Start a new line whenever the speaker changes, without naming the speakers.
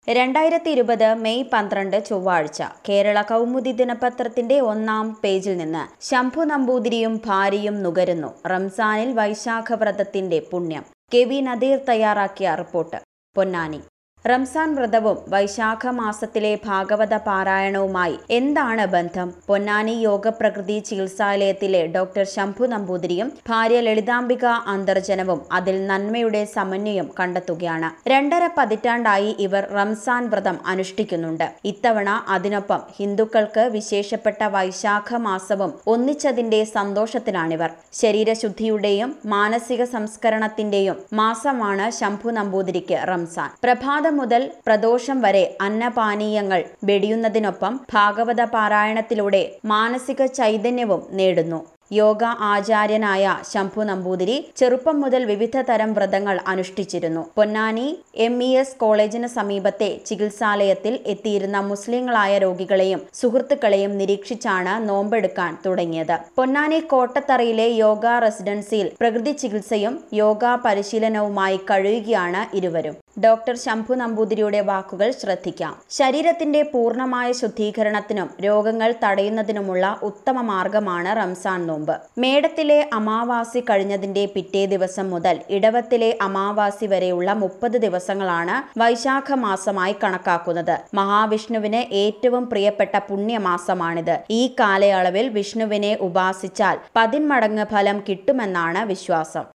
രണ്ടായിരത്തി ഇരുപത് മെയ് പന്ത്രണ്ട് ചൊവ്വാഴ്ച കേരള കൗമുദി ദിനപത്രത്തിന്റെ ഒന്നാം പേജിൽ നിന്ന് ശംഭു നമ്പൂതിരിയും ഭാര്യയും നുകരുന്നു റംസാനിൽ വൈശാഖ വ്രതത്തിന്റെ പുണ്യം കെ വി നദീർ തയ്യാറാക്കിയ റിപ്പോർട്ട് പൊന്നാനി റംസാൻ വ്രതവും വൈശാഖ മാസത്തിലെ ഭാഗവത പാരായണവുമായി എന്താണ് ബന്ധം പൊന്നാനി യോഗപ്രകൃതി ചികിത്സാലയത്തിലെ ഡോക്ടർ ശംഭു നമ്പൂതിരിയും ഭാര്യ ലളിതാംബിക അന്തർജനവും അതിൽ നന്മയുടെ സമന്വയം കണ്ടെത്തുകയാണ് രണ്ടര പതിറ്റാണ്ടായി ഇവർ റംസാൻ വ്രതം അനുഷ്ഠിക്കുന്നുണ്ട് ഇത്തവണ അതിനൊപ്പം ഹിന്ദുക്കൾക്ക് വിശേഷപ്പെട്ട വൈശാഖ മാസവും ഒന്നിച്ചതിന്റെ സന്തോഷത്തിലാണിവർ ശരീരശുദ്ധിയുടെയും മാനസിക സംസ്കരണത്തിന്റെയും മാസമാണ് ശംഭു നമ്പൂതിരിക്ക് റംസാൻ പ്രഭാതം മുതൽ പ്രദോഷം വരെ അന്നപാനീയങ്ങൾ വെടിയുന്നതിനൊപ്പം ഭാഗവത പാരായണത്തിലൂടെ മാനസിക ചൈതന്യവും നേടുന്നു യോഗ ആചാര്യനായ ശംഭു നമ്പൂതിരി ചെറുപ്പം മുതൽ വിവിധ തരം വ്രതങ്ങൾ അനുഷ്ഠിച്ചിരുന്നു പൊന്നാനി എം ഇ എസ് കോളേജിന് സമീപത്തെ ചികിത്സാലയത്തിൽ എത്തിയിരുന്ന മുസ്ലിങ്ങളായ രോഗികളെയും സുഹൃത്തുക്കളെയും നിരീക്ഷിച്ചാണ് നോമ്പെടുക്കാൻ തുടങ്ങിയത് പൊന്നാനി കോട്ടത്തറയിലെ യോഗ റെസിഡൻസിയിൽ പ്രകൃതി ചികിത്സയും യോഗ പരിശീലനവുമായി കഴിയുകയാണ് ഇരുവരും ഡോക്ടർ ശംഭു നമ്പൂതിരിയുടെ വാക്കുകൾ ശ്രദ്ധിക്കാം ശരീരത്തിന്റെ പൂർണ്ണമായ ശുദ്ധീകരണത്തിനും രോഗങ്ങൾ തടയുന്നതിനുമുള്ള ഉത്തമ മാർഗമാണ് റംസാൻ നോമ്പ് മേടത്തിലെ അമാവാസി കഴിഞ്ഞതിന്റെ പിറ്റേ ദിവസം മുതൽ ഇടവത്തിലെ അമാവാസി വരെയുള്ള മുപ്പത് ദിവസങ്ങളാണ് വൈശാഖ മാസമായി കണക്കാക്കുന്നത് മഹാവിഷ്ണുവിന് ഏറ്റവും പ്രിയപ്പെട്ട പുണ്യമാസമാണിത് ഈ കാലയളവിൽ വിഷ്ണുവിനെ ഉപാസിച്ചാൽ പതിന്മടങ്ങ് ഫലം കിട്ടുമെന്നാണ് വിശ്വാസം